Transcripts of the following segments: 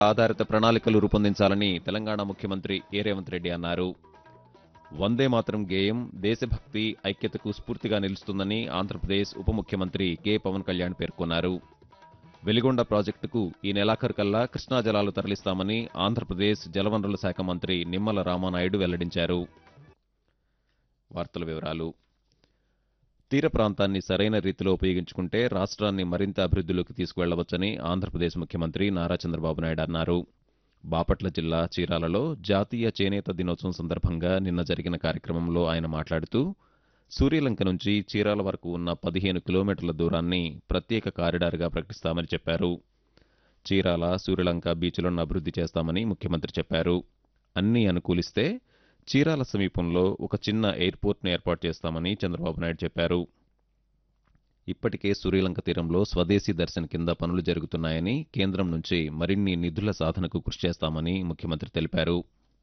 ఆధారిత ప్రణాళికలు రూపొందించాలని తెలంగాణ ముఖ్యమంత్రి ఏ రేవంత్ రెడ్డి అన్నారు వందే మాతరం గేయం దేశభక్తి ఐక్యతకు స్ఫూర్తిగా నిలుస్తుందని ఆంధ్రప్రదేశ్ ఉప ముఖ్యమంత్రి కె పవన్ కళ్యాణ్ పేర్కొన్నారు వెలిగొండ ప్రాజెక్టుకు ఈ నెలాఖరుకల్లా కృష్ణా జలాలు తరలిస్తామని ఆంధ్రప్రదేశ్ జలవనరుల శాఖ మంత్రి నిమ్మల రామానాయుడు వెల్లడించారు వార్తల వివరాలు తీర ప్రాంతాన్ని సరైన రీతిలో ఉపయోగించుకుంటే రాష్ట్రాన్ని మరింత అభివృద్ధిలోకి తీసుకువెళ్లవచ్చని ఆంధ్రప్రదేశ్ ముఖ్యమంత్రి నారా చంద్రబాబు నాయుడు అన్నారు బాపట్ల జిల్లా చీరాలలో జాతీయ చేనేత దినోత్సవం సందర్భంగా నిన్న జరిగిన కార్యక్రమంలో ఆయన మాట్లాడుతూ సూర్యలంక నుంచి చీరాల వరకు ఉన్న పదిహేను కిలోమీటర్ల దూరాన్ని ప్రత్యేక కారిడార్గా ప్రకటిస్తామని చెప్పారు చీరాల సూర్యలంక బీచ్లను అభివృద్ధి చేస్తామని ముఖ్యమంత్రి చెప్పారు అన్నీ అనుకూలిస్తే చీరాల సమీపంలో ఒక చిన్న ఎయిర్పోర్ట్ను ఏర్పాటు చేస్తామని చంద్రబాబు నాయుడు చెప్పారు ఇప్పటికే సూర్యలంక తీరంలో స్వదేశీ దర్శన్ కింద పనులు జరుగుతున్నాయని కేంద్రం నుంచి మరిన్ని నిధుల సాధనకు కృషి చేస్తామని ముఖ్యమంత్రి తెలిపారు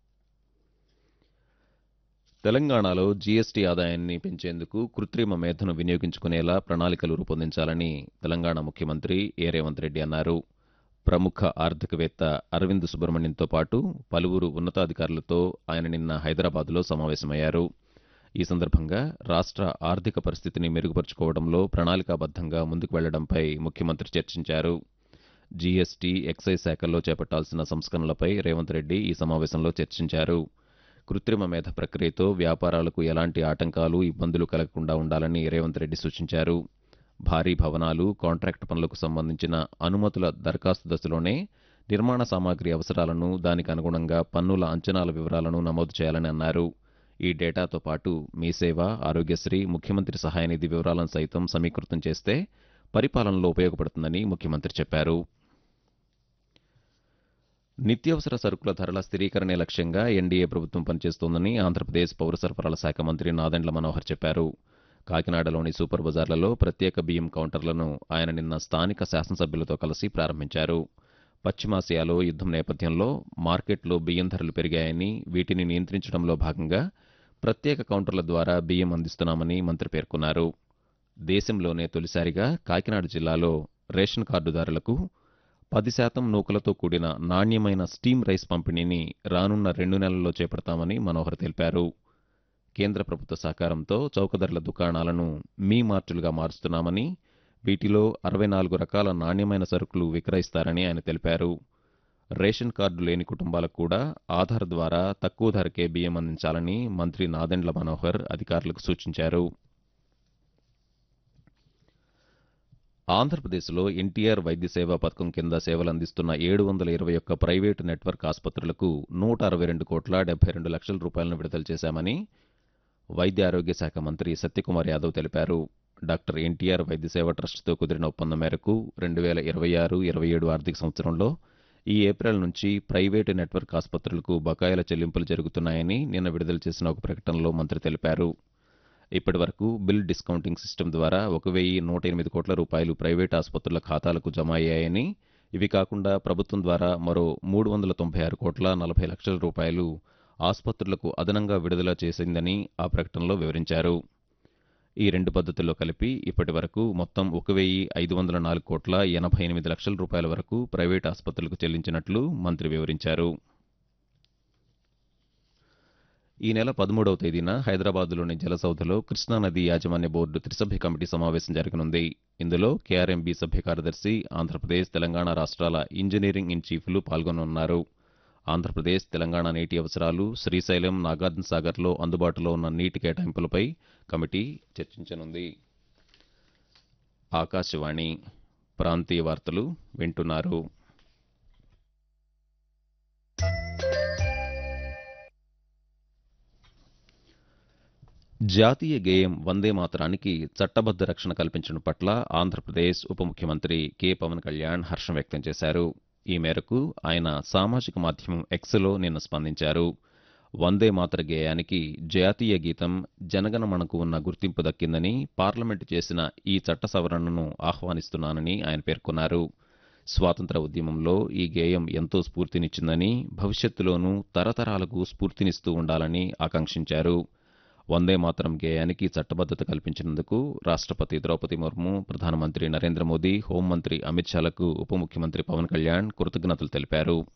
తెలంగాణలో జీఎస్టీ ఆదాయాన్ని పెంచేందుకు కృత్రిమ మేధను వినియోగించుకునేలా ప్రణాళికలు రూపొందించాలని తెలంగాణ ముఖ్యమంత్రి ఏ రేవంత్ రెడ్డి అన్నారు ప్రముఖ ఆర్థికవేత్త అరవింద్ సుబ్రహ్మణ్యంతో పాటు పలువురు ఉన్నతాధికారులతో ఆయన నిన్న హైదరాబాద్లో సమావేశమయ్యారు ఈ సందర్భంగా రాష్ట్ర ఆర్థిక పరిస్థితిని మెరుగుపరుచుకోవడంలో ప్రణాళికాబద్ధంగా ముందుకు వెళ్లడంపై ముఖ్యమంత్రి చర్చించారు జీఎస్టీ ఎక్సైజ్ శాఖల్లో చేపట్టాల్సిన సంస్కరణలపై రేవంత్ రెడ్డి ఈ సమావేశంలో చర్చించారు కృత్రిమ మేధ ప్రక్రియతో వ్యాపారాలకు ఎలాంటి ఆటంకాలు ఇబ్బందులు కలగకుండా ఉండాలని రేవంత్ రెడ్డి సూచించారు భారీ భవనాలు కాంట్రాక్ట్ పనులకు సంబంధించిన అనుమతుల దరఖాస్తు దశలోనే నిర్మాణ సామాగ్రి అవసరాలను దానికి అనుగుణంగా పన్నుల అంచనాల వివరాలను నమోదు చేయాలని అన్నారు ఈ డేటాతో పాటు మీ సేవ ఆరోగ్యశ్రీ ముఖ్యమంత్రి సహాయ నిధి వివరాలను సైతం సమీకృతం చేస్తే పరిపాలనలో ఉపయోగపడుతుందని ముఖ్యమంత్రి చెప్పారు నిత్యావసర సరుకుల ధరల స్థిరీకరణే లక్ష్యంగా ఎన్డీఏ ప్రభుత్వం పనిచేస్తోందని ఆంధ్రప్రదేశ్ పౌర సరఫరాల శాఖ మంత్రి నాదెండ్ల మనోహర్ చెప్పారు కాకినాడలోని సూపర్ బజార్లలో ప్రత్యేక బియ్యం కౌంటర్లను ఆయన నిన్న స్థానిక శాసనసభ్యులతో కలిసి ప్రారంభించారు పశ్చిమాసియాలో యుద్ధం నేపథ్యంలో మార్కెట్లో బియ్యం ధరలు పెరిగాయని వీటిని నియంత్రించడంలో భాగంగా ప్రత్యేక కౌంటర్ల ద్వారా బియ్యం అందిస్తున్నామని మంత్రి పేర్కొన్నారు దేశంలోనే తొలిసారిగా కాకినాడ జిల్లాలో రేషన్ కార్డుదారులకు పది శాతం నూకలతో కూడిన నాణ్యమైన స్టీమ్ రైస్ పంపిణీని రానున్న రెండు నెలల్లో చేపడతామని మనోహర్ తెలిపారు కేంద్ర ప్రభుత్వ సహకారంతో చౌకధరల దుకాణాలను మీ మార్టులుగా మారుస్తున్నామని వీటిలో అరవై నాలుగు రకాల నాణ్యమైన సరుకులు విక్రయిస్తారని ఆయన తెలిపారు రేషన్ కార్డు లేని కుటుంబాలకు కూడా ఆధార్ ద్వారా తక్కువ ధరకే బియ్యం అందించాలని మంత్రి నాదెండ్ల మనోహర్ అధికారులకు సూచించారు ఆంధ్రప్రదేశ్లో ఎన్టీఆర్ వైద్య సేవా పథకం కింద సేవలు అందిస్తున్న ఏడు వందల ఇరవై ఒక్క ప్రైవేటు నెట్వర్క్ ఆసుపత్రులకు నూట అరవై రెండు కోట్ల డెబ్బై రెండు లక్షల రూపాయలను విడుదల చేశామని వైద్య ఆరోగ్య శాఖ మంత్రి సత్యకుమార్ యాదవ్ తెలిపారు డాక్టర్ ఎన్టీఆర్ వైద్య సేవ ట్రస్టుతో కుదిరిన ఒప్పందం మేరకు రెండు వేల ఇరవై ఆరు ఇరవై ఏడు ఆర్థిక సంవత్సరంలో ఈ ఏప్రిల్ నుంచి ప్రైవేటు నెట్వర్క్ ఆసుపత్రులకు బకాయిల చెల్లింపులు జరుగుతున్నాయని నిన్న విడుదల చేసిన ఒక ప్రకటనలో మంత్రి తెలిపారు ఇప్పటి వరకు బిల్ డిస్కౌంటింగ్ సిస్టమ్ ద్వారా ఒక వెయ్యి నూట ఎనిమిది కోట్ల రూపాయలు ప్రైవేట్ ఆసుపత్రుల ఖాతాలకు జమ అయ్యాయని ఇవి కాకుండా ప్రభుత్వం ద్వారా మరో మూడు వందల తొంభై ఆరు కోట్ల నలభై లక్షల రూపాయలు ఆసుపత్రులకు అదనంగా విడుదల చేసిందని ఆ ప్రకటనలో వివరించారు ఈ రెండు పద్ధతుల్లో కలిపి ఇప్పటి వరకు మొత్తం ఒక వెయ్యి ఐదు వందల నాలుగు కోట్ల ఎనభై ఎనిమిది లక్షల రూపాయల వరకు ప్రైవేట్ ఆసుపత్రులకు చెల్లించినట్లు మంత్రి వివరించారు ఈ నెల పదమూడవ తేదీన హైదరాబాద్లోని జలసౌధలో కృష్ణానది యాజమాన్య బోర్డు త్రిసభ్య కమిటీ సమావేశం జరగనుంది ఇందులో కేఆర్ఎంబీ సభ్య కార్యదర్శి ఆంధ్రప్రదేశ్ తెలంగాణ రాష్ట్రాల ఇంజనీరింగ్ ఇన్ చీఫ్లు పాల్గొనున్నారు ఆంధ్రప్రదేశ్ తెలంగాణ నీటి అవసరాలు శ్రీశైలం నాగార్జున సాగర్లో అందుబాటులో ఉన్న నీటి కేటాయింపులపై కమిటీ చర్చించనుంది ఆకాశవాణి ప్రాంతీయ వార్తలు వింటున్నారు జాతీయ గేయం వందే మాతరానికి చట్టబద్ధ రక్షణ కల్పించడం పట్ల ఆంధ్రప్రదేశ్ ఉప ముఖ్యమంత్రి కె పవన్ కళ్యాణ్ హర్షం వ్యక్తం చేశారు ఈ మేరకు ఆయన సామాజిక మాధ్యమం ఎక్స్లో నిన్న స్పందించారు వందే మాతర గేయానికి జాతీయ గీతం జనగణమనకు ఉన్న గుర్తింపు దక్కిందని పార్లమెంటు చేసిన ఈ చట్ట సవరణను ఆహ్వానిస్తున్నానని ఆయన పేర్కొన్నారు స్వాతంత్ర ఉద్యమంలో ఈ గేయం ఎంతో స్ఫూర్తినిచ్చిందని భవిష్యత్తులోనూ తరతరాలకు స్ఫూర్తినిస్తూ ఉండాలని ఆకాంక్షించారు వందే మాతరం గేయానికి చట్టబద్ధత కల్పించినందుకు రాష్ట్రపతి ద్రౌపది ముర్ము ప్రధానమంత్రి నరేంద్ర మోదీ హోంమంత్రి అమిత్ షాలకు ఉప ముఖ్యమంత్రి పవన్ కళ్యాణ్ కృతజ్ఞతలు తెలిపారు